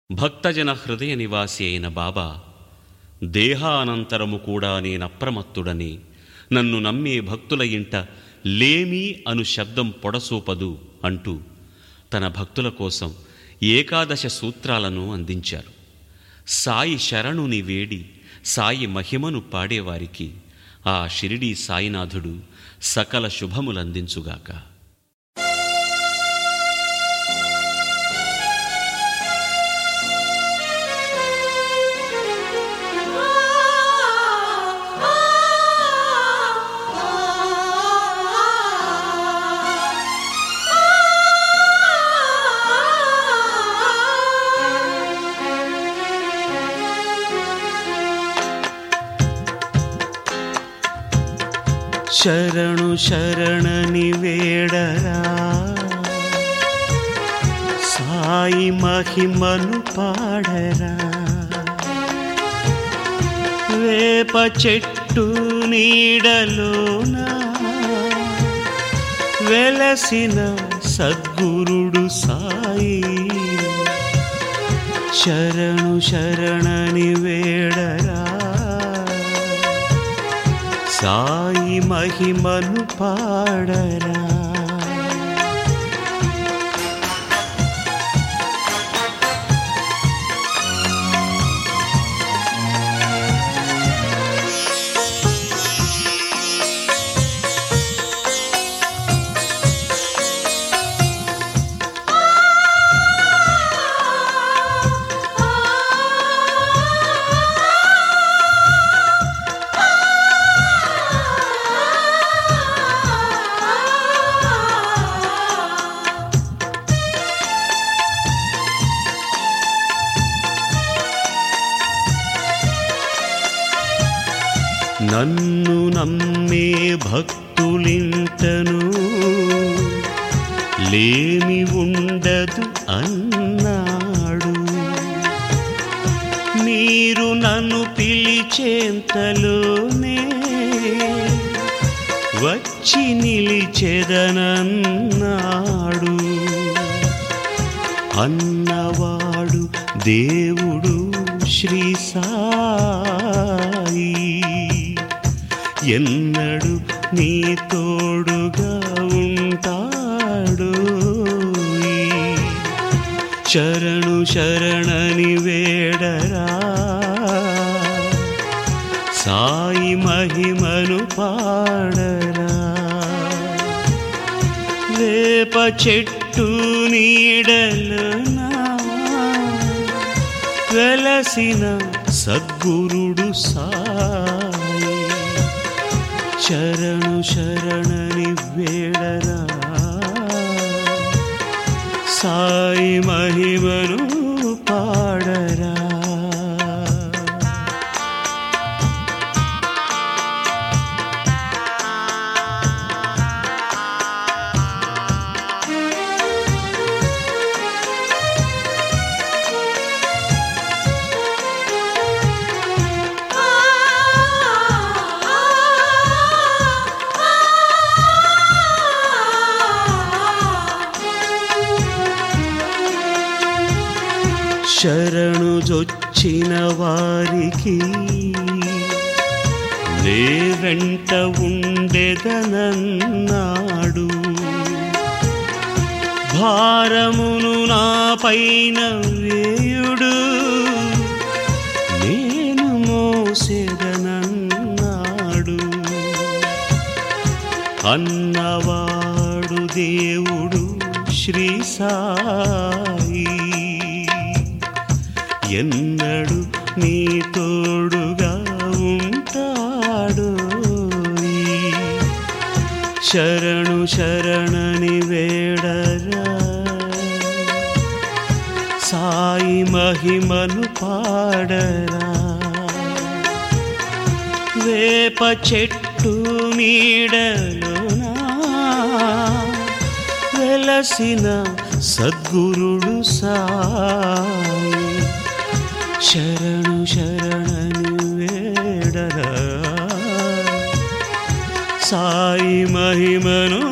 భక్తజన హృదయ నివాసి అయిన బాబా దేహానంతరము కూడా నేనప్రమత్తుడని నన్ను నమ్మే భక్తుల ఇంట లేమి అను శబ్దం పొడసూపదు అంటూ తన భక్తుల కోసం ఏకాదశ సూత్రాలను అందించారు సాయి శరణుని వేడి సాయి మహిమను పాడేవారికి ఆ షిరిడీ సాయినాథుడు సకల శుభములందించుగాక శరణు శరణని వేడరా సాయి మహిమను పాడరా వేప చెట్టు నీడలోన వెలసిన సద్గురుడు సాయి శరణు శరణని వేడరా సాయి మహిమను పాడరా నన్ను నమ్మే భక్తులింటను లేమి ఉండదు అన్నాడు మీరు నన్ను పిలిచేంతలోనే వచ్చి నిలిచెదనన్నాడు అన్నవాడు దేవుడు శ్రీ సాయి ఎన్నడు నీ తోడుగా ఉంటాడు శరణు శరణని వేడరా సాయి మహిమను పాడరా వేప చెట్టు నీడలనా వెలసిన సద్గురుడు సాయి శరణు శరణని వేడరా సాయి మహిమను పాడరా శరణు జొచ్చిన వారికి నే వెంట ఉండెదనన్నాడు భారమును నా పైన వేయుడు నేను మోసెదనన్నాడు అన్నవాడు దేవుడు శ్రీ సాయి ఎన్నడు నీ తోడుగా ఉంటాడు శరణు శరణని వేడరా సాయి మహిమను పాడరా వేప చెట్టు నీడలోనా వెలసిన సద్గురుడు సాయి శరణు శరణని వేడరా సాయి మహిమను